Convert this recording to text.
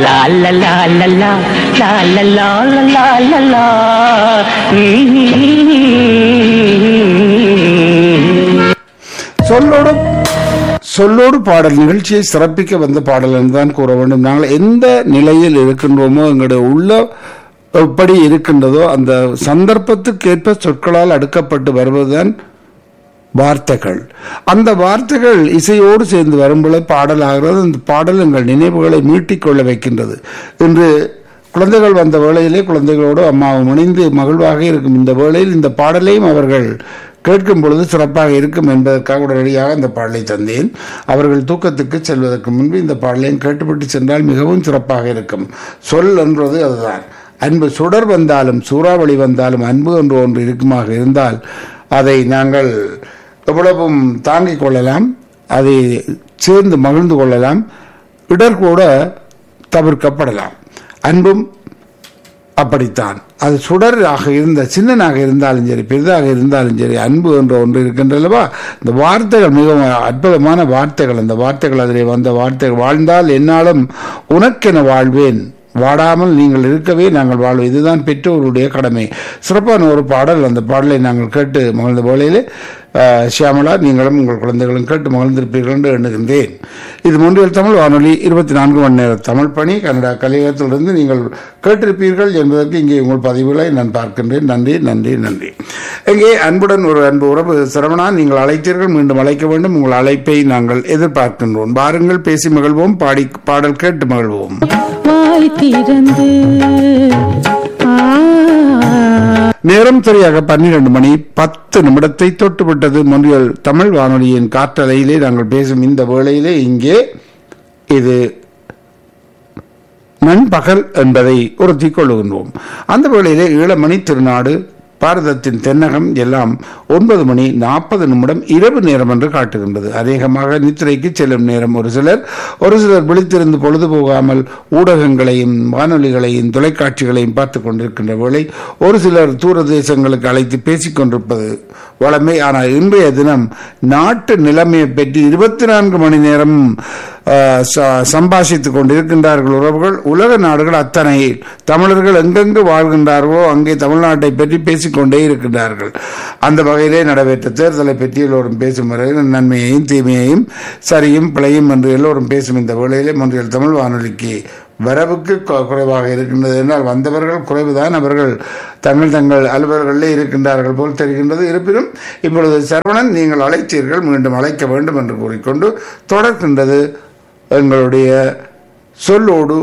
லா லா லா லா லா லா லா லா லா லா லா சொல்லோடு சொல்லோடு பாடல் நிகழ்ச்சியை சிறப்பிக்க வந்த பாடல் என்றுதான் கூற வேண்டும் நாங்கள் எந்த நிலையில் இருக்கின்றோமோ எங்களுடைய உள்ள எப்படி இருக்கின்றதோ அந்த சந்தர்ப்பத்துக்கேற்ப சொற்களால் அடுக்கப்பட்டு வருவதுதான் வார்த்தைகள் அந்த வார்த்தைகள் இசையோடு சேர்ந்து வரும்பொழுது பாடல் ஆகிறது அந்த பாடல் எங்கள் நினைவுகளை மீட்டிக்கொள்ள வைக்கின்றது இன்று குழந்தைகள் வந்த வேளையிலே குழந்தைகளோடு அம்மாவும் இணைந்து மகிழ்வாக இருக்கும் இந்த வேளையில் இந்த பாடலையும் அவர்கள் கேட்கும் பொழுது சிறப்பாக இருக்கும் என்பதற்காக உடனடியாக இந்த பாடலை தந்தேன் அவர்கள் தூக்கத்துக்கு செல்வதற்கு முன்பு இந்த பாடலையும் கேட்டுவிட்டு சென்றால் மிகவும் சிறப்பாக இருக்கும் சொல் என்றது அதுதான் அன்பு சுடர் வந்தாலும் சூறாவளி வந்தாலும் அன்பு என்று ஒன்று இருக்குமாக இருந்தால் அதை நாங்கள் எவ்வளவும் தாங்கிக் கொள்ளலாம் அதை சேர்ந்து மகிழ்ந்து கொள்ளலாம் இடர் கூட தவிர்க்கப்படலாம் அன்பும் அப்படித்தான் அது சுடராக இருந்த சின்னனாக இருந்தாலும் சரி பெரிதாக இருந்தாலும் சரி அன்பு என்ற ஒன்று இருக்கின்றல்லவா இந்த வார்த்தைகள் மிகவும் அற்புதமான வார்த்தைகள் அந்த வார்த்தைகள் அதிலே வந்த வார்த்தைகள் வாழ்ந்தால் என்னாலும் உனக்கென வாழ்வேன் வாடாமல் நீங்கள் இருக்கவே நாங்கள் வாழ்வோம் இதுதான் பெற்றோருடைய கடமை சிறப்பான ஒரு பாடல் அந்த பாடலை நாங்கள் கேட்டு மகிழ்ந்த வேளையிலே அஹ், ஷியாமளா நீங்களும் உங்கள் குழந்தைகளும் கேட்டு மகிழ்ந்திருப்பீர்கள் என்று எண்ணுகின்றேன் இது மூன்றில் தமிழ் வானொலி இருபத்தி நான்கு மணி நேர தமிழ் பணி கன்னடா கலையகத்திலிருந்து நீங்கள் கேட்டிருப்பீர்கள் என்பதற்கு இங்கே உங்கள் பதிவுகளை நான் பார்க்கின்றேன் நன்றி நன்றி நன்றி இங்கே அன்புடன் ஒரு அன்பு உறவு சரவணா நீங்கள் அழைத்தீர்கள் மீண்டும் அழைக்க வேண்டும் உங்கள் அழைப்பை நாங்கள் எதிர்பார்க்கின்றோம் பாருங்கள் பேசி மகிழ்வோம் பாடி பாடல் கேட்டு மகிழ்வோம் வாய் திறந்து ஆ நேரம் சரியாக பன்னிரண்டு மணி பத்து நிமிடத்தை தொட்டுவிட்டது மொழியல் தமிழ் வானொலியின் காற்றலையிலே நாங்கள் பேசும் இந்த வேளையிலே இங்கே இது நண்பகல் என்பதை உறுத்திக் கொள்ளுகின்றோம் அந்த வேளையிலே ஈழமணி திருநாடு பாரதத்தின் தென்னகம் எல்லாம் ஒன்பது மணி நாற்பது நிமிடம் இரவு நேரம் என்று காட்டுகின்றது அநேகமாக நித்திரைக்கு செல்லும் நேரம் ஒரு சிலர் ஒரு சிலர் விழித்திருந்து பொழுது போகாமல் ஊடகங்களையும் வானொலிகளையும் தொலைக்காட்சிகளையும் பார்த்து கொண்டிருக்கின்ற வேளை ஒரு சிலர் தூர தேசங்களுக்கு அழைத்து பேசிக் கொண்டிருப்பது வளமை ஆனால் இன்றைய தினம் நாட்டு நிலைமையை பற்றி இருபத்தி நான்கு மணி நேரம் ஆஹ், ச- சம்பாஷித்துக் கொண்டிருக்கின்றார்கள் உறவுகள் உலக நாடுகள் அத்தனை தமிழர்கள் எங்கெங்கு வாழ்கின்றார்களோ அங்கே தமிழ்நாட்டை பற்றி பேசிக்கொண்டே இருக்கின்றார்கள் அந்த வகையிலே நடைபெற்ற தேர்தலை பற்றி எல்லோரும் பேசும் வரையில் நன்மையையும் தீமையையும் சரியும் பிழையும் என்று எல்லோரும் பேசும் இந்த வேளையிலே மொன்றியல் தமிழ் வானொலிக்கு வரவுக்கு கு- குறைவாக இருக்கின்றது என்றால் வந்தவர்கள் குறைவுதான் அவர்கள் தங்கள் தங்கள் அலுவலர்களிலே இருக்கின்றார்கள் போல் தெரிகின்றது இருப்பினும் இப்பொழுது சரவணன் நீங்கள் அழைத்தீர்கள் மீண்டும் அழைக்க வேண்டும் என்று கூறிக்கொண்டு தொடர்கின்றது எங்களுடைய சொல்லோடு